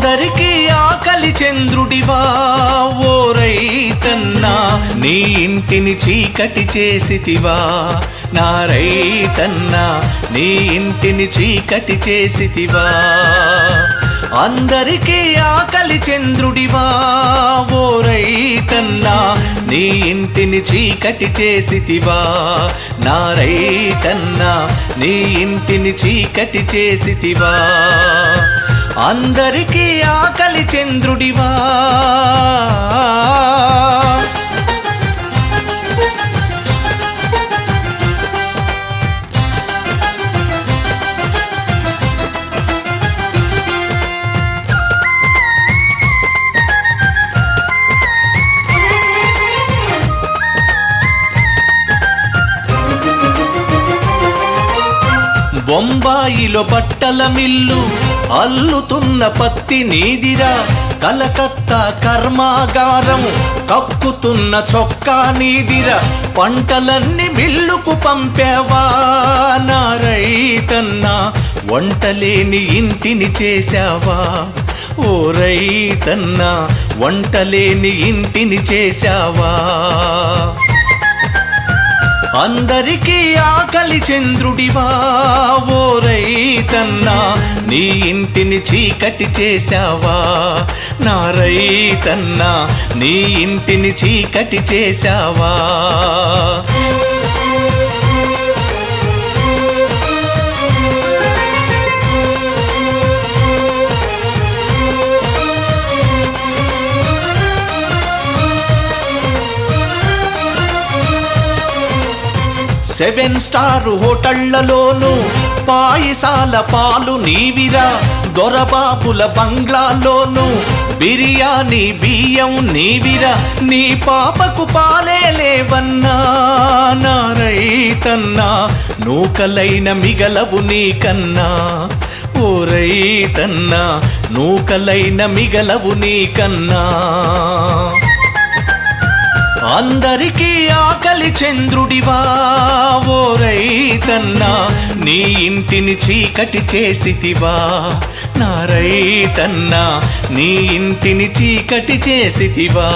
అందరికీ ఆకలి చంద్రుడివా ఓ రైతన్నా నీ ఇంటిని చీకటి చేసితివా నా రైతన్నా నీ ఇంటిని చీకటి చేసితివా అందరికీ ఆకలి చంద్రుడివా ఓ రైతన్నా నీ ఇంటిని చీకటి చేసితివా నా రైతన్నా నీ ఇంటిని చీకటి చేసితివా అందరికీ ఆకలి చంద్రుడివా బొంబాయిలో బట్టల మిల్లు అల్లుతున్న పత్తి నీదిరా కలకత్తా కర్మాగారం కక్కుతున్న చొక్కా నీదిరా పంటలన్నీ మిల్లుకు పంపావా నా రైతన్నా వంటలేని ఇంటిని చేశావా ఓ రైతన్నా వంటలేని ఇంటిని చేశావా అందరికీ ఆకలి చంద్రుడివా ఓ రైతన్నా నీ ఇంటిని చీకటి చేశావా నా రైతన్నా నీ ఇంటిని చీకటి చేశావా సెవెన్ స్టార్ హోటళ్లలోను పాయిసాల పాలు నీవిరా దొరబాబుల బంగ్లాలోను బిర్యానీ బియ్యం నీవిరా నీ పాపకు పాలే లేవన్నా నా రైతన్నా నూకలైన మిగలవు నీకన్నా ఓ రైతన్నా నూకలైన మిగలవు నీకన్నా అందరికీ ఆకలి చంద్రుడివా ఓ రైతన్నా నీ ఇంటిని చీకటి చేసితివా నా రైతన్నా నీ ఇంటిని చీకటి చేసితివా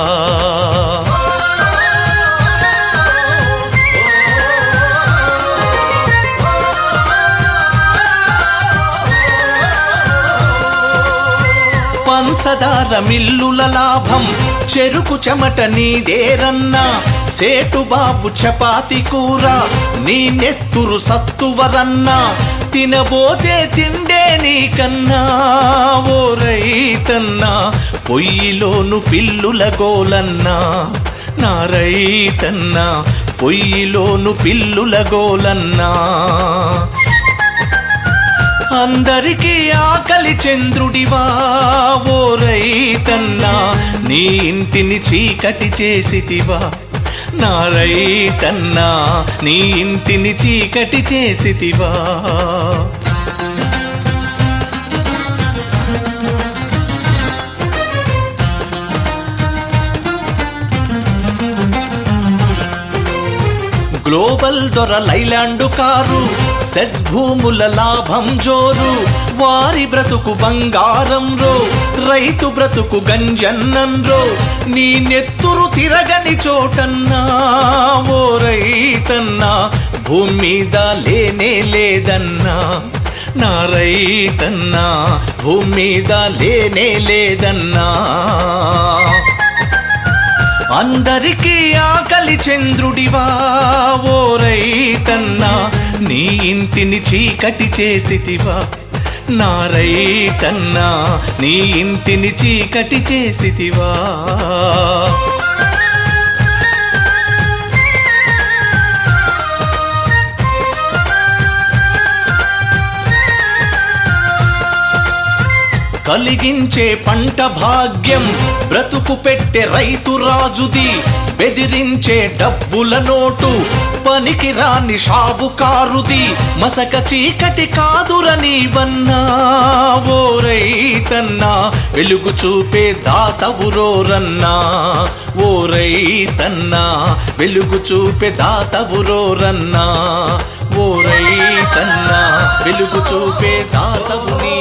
పంచదార మిల్లుల లాభం చెరుకు చెమట నీదేరన్నా సేటు బాబు చపాతి కూర నీ నెత్తురు సత్తువరన్నా తినబోతే తిండే నీకన్నా ఓ రైతన్నా పొయ్యిలోను పిల్లుల గోలన్నా నా రైతన్నా పొయ్యిలోను పిల్లుల గోలన్నా అందరికీ ఆకలి చంద్రుడివా ఓ రైతన్నా నీ ఇంటిని చీకటి చేసితివా నా రైతన్నా నీ ఇంటిని చీకటి చేసితివా గ్లోబల్ దొర లైలాండు కారు సెస్ భూముల లాభం జోరు వారి బ్రతుకు బంగారం రో రైతు బ్రతుకు గంజన్నం రో నీ నెత్తురు తిరగని చోటన్నా ఓ రైతన్నా భూమి మీద లేనే లేదన్నా నా రైతన్నా భూమి మీద లేనే లేదన్నా అందరికీ ఆకలి చంద్రుడివా ఓ రైతన్నా నీ ఇంటిని చీకటి చేసితివా నా రైతన్నా నీ ఇంటిని చీకటి చేసితివా కలిగించే పంట భాగ్యం బ్రతుకు పెట్టే రైతు రాజుది బెదిరించే డబ్బుల నోటు పనికి రాని షావుకారుది మసక చీకటి కాదురని వన్నా ఓ రైతన్నా వెలుగు చూపే దాతవురోరన్నా ఓ రైతన్నా వెలుగు చూపే దాతవురోరన్నా ఓ రైతన్నా వెలుగు చూపే దాతవు నీ